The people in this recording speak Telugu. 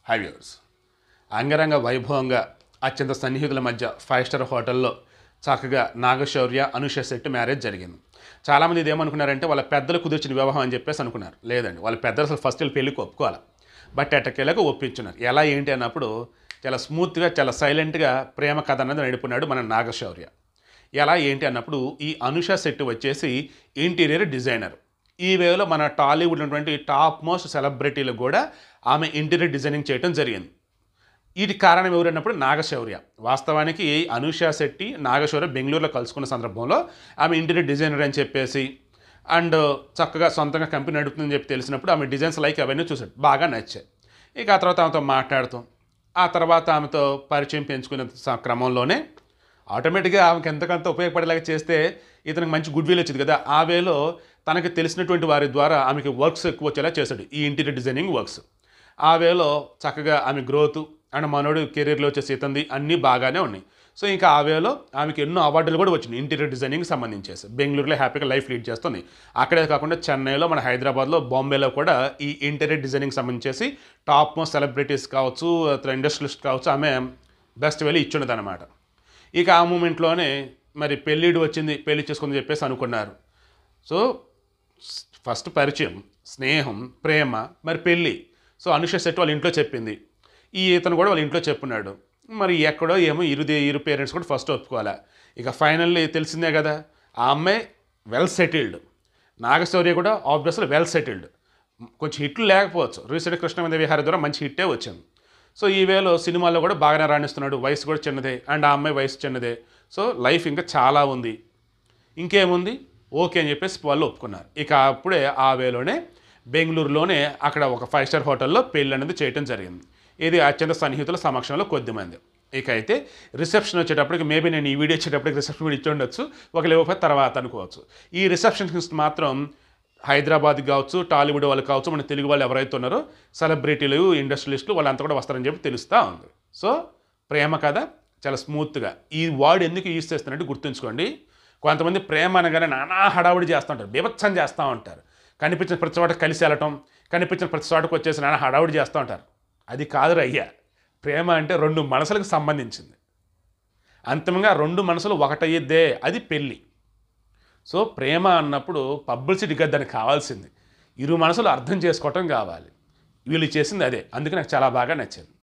హైవ్యూర్స్ అంగరంగ వైభవంగా అత్యంత సన్నిహితుల మధ్య ఫైవ్ స్టార్ హోటల్లో చక్కగా నాగశౌర్య అనుష సెట్ మ్యారేజ్ జరిగింది చాలామంది ఇది ఏమనుకున్నారంటే వాళ్ళ పెద్దలు కుదిర్చిన వివాహం అని చెప్పేసి అనుకున్నారు లేదండి వాళ్ళ పెద్దలు అసలు ఫస్ట్ వీళ్ళు పెళ్ళికి ఒప్పుకోవాలి బట్ ఎట్టకేలకు ఒప్పించున్నారు ఎలా ఏంటి అన్నప్పుడు చాలా స్మూత్గా చాలా సైలెంట్గా ప్రేమ కథ అన్నది నడుపున్నాడు మన నాగశౌర్య ఎలా ఏంటి అన్నప్పుడు ఈ అనుష సెట్ వచ్చేసి ఇంటీరియర్ డిజైనర్ ఈ వేలో మన టాలీవుడ్ ఉన్నటువంటి టాప్ మోస్ట్ సెలబ్రిటీలు కూడా ఆమె ఇంటీరియర్ డిజైనింగ్ చేయడం జరిగింది వీటి కారణం ఎవరన్నప్పుడు నాగశౌర్య వాస్తవానికి అనుష శెట్టి నాగశౌర్య బెంగళూరులో కలుసుకున్న సందర్భంలో ఆమె ఇంటీరియర్ డిజైనర్ అని చెప్పేసి అండ్ చక్కగా సొంతంగా కంపెనీ నడుపుతుందని చెప్పి తెలిసినప్పుడు ఆమె డిజైన్స్ లైక్ అవన్నీ చూసాడు బాగా నచ్చాయి ఇక ఆ తర్వాత ఆమెతో మాట్లాడుతాం ఆ తర్వాత ఆమెతో పరిచయం పెంచుకునే స- క్రమంలోనే ఆటోమేటిక్గా ఆమెకి ఎంతకంత ఉపయోగపడేలాగా చేస్తే ఇతనికి మంచి గుడ్ విల్ వచ్చింది కదా ఆ వేలో తనకి తెలిసినటువంటి వారి ద్వారా ఆమెకి వర్క్స్ ఎక్కువ వచ్చేలా చేశాడు ఈ ఇంటీరియర్ డిజైనింగ్ వర్క్స్ ఆ వేలో చక్కగా ఆమె గ్రోత్ అండ్ మనోడు కెరీర్లో వచ్చే ఇతంది అన్నీ బాగానే ఉన్నాయి సో ఇంకా ఆ వేలో ఆమెకి ఎన్నో అవార్డులు కూడా వచ్చినాయి ఇంటీరియర్ డిజైనింగ్ సంబంధించేసి బెంగళూరులో హ్యాపీగా లైఫ్ లీడ్ చేస్తుంది అక్కడే కాకుండా చెన్నైలో మన హైదరాబాద్లో బాంబేలో కూడా ఈ ఇంటీరియర్ డిజైనింగ్ సంబంధించేసి టాప్ మోస్ట్ సెలబ్రిటీస్ కావచ్చు ఇండస్ట్రియలిస్ట్ కావచ్చు ఆమె బెస్ట్ వెళ్ళి ఇచ్చున్నది అనమాట ఇక ఆ మూమెంట్లోనే మరి పెళ్ళిడు వచ్చింది పెళ్లి చేసుకుందని చెప్పేసి అనుకున్నారు సో ఫస్ట్ పరిచయం స్నేహం ప్రేమ మరి పెళ్ళి సో అనుష సెట్ వాళ్ళ ఇంట్లో చెప్పింది ఈ ఇతను కూడా వాళ్ళ ఇంట్లో చెప్పున్నాడు మరి ఎక్కడో ఏమో ఇరు ఇరు పేరెంట్స్ కూడా ఫస్ట్ ఒప్పుకోవాలా ఇక ఫైనల్లీ తెలిసిందే కదా ఆ అమ్మాయి వెల్ సెటిల్డ్ నాగశౌర్య కూడా ఆబ్వియస్లీ వెల్ సెటిల్డ్ కొంచెం హిట్లు లేకపోవచ్చు రీసెంట్ కృష్ణమంద విహార ద్వారా మంచి హిట్టే వచ్చింది సో ఈ వేలో సినిమాల్లో కూడా బాగానే రాణిస్తున్నాడు వయసు కూడా చిన్నదే అండ్ ఆ అమ్మాయి వయసు చిన్నదే సో లైఫ్ ఇంకా చాలా ఉంది ఇంకేముంది ఓకే అని చెప్పేసి వాళ్ళు ఒప్పుకున్నారు ఇక అప్పుడే ఆ వేలోనే బెంగళూరులోనే అక్కడ ఒక ఫైవ్ స్టార్ హోటల్లో పెళ్ళి అనేది చేయటం జరిగింది ఇది అత్యంత సన్నిహితుల సమక్షంలో కొద్దిమంది ఇక అయితే రిసెప్షన్ వచ్చేటప్పటికి మేబీ నేను ఈ వీడియో వచ్చేటప్పటికి రిసెప్షన్ కూడా ఇచ్చి ఉండొచ్చు ఒక లేకపోతే తర్వాత అనుకోవచ్చు ఈ రిసెప్షన్కి మాత్రం హైదరాబాద్ కావచ్చు టాలీవుడ్ వాళ్ళు కావచ్చు మన తెలుగు వాళ్ళు ఎవరైతే ఉన్నారో సెలబ్రిటీలు ఇండస్ట్రియలిస్టులు వాళ్ళంతా కూడా వస్తారని చెప్పి తెలుస్తూ ఉంది సో ప్రేమ కథ చాలా స్మూత్గా ఈ వర్డ్ ఎందుకు యూజ్ చేస్తానంటే గుర్తుంచుకోండి కొంతమంది ప్రేమ అనగానే నానా హడావుడి చేస్తూ ఉంటారు బీభత్సం చేస్తూ ఉంటారు కనిపించిన ప్రతి చోట కలిసి వెళ్ళటం కనిపించిన ప్రతి చోటకు వచ్చేసి నానా హడావుడి చేస్తూ ఉంటారు అది కాదు అయ్యా ప్రేమ అంటే రెండు మనసులకు సంబంధించింది అంతిమంగా రెండు మనసులు ఒకటయ్యిద్దే అది పెళ్ళి సో ప్రేమ అన్నప్పుడు పబ్లిసిటీ కదా దానికి కావాల్సింది ఇరు మనసులు అర్థం చేసుకోవటం కావాలి వీళ్ళు చేసింది అదే అందుకే నాకు చాలా బాగా నచ్చింది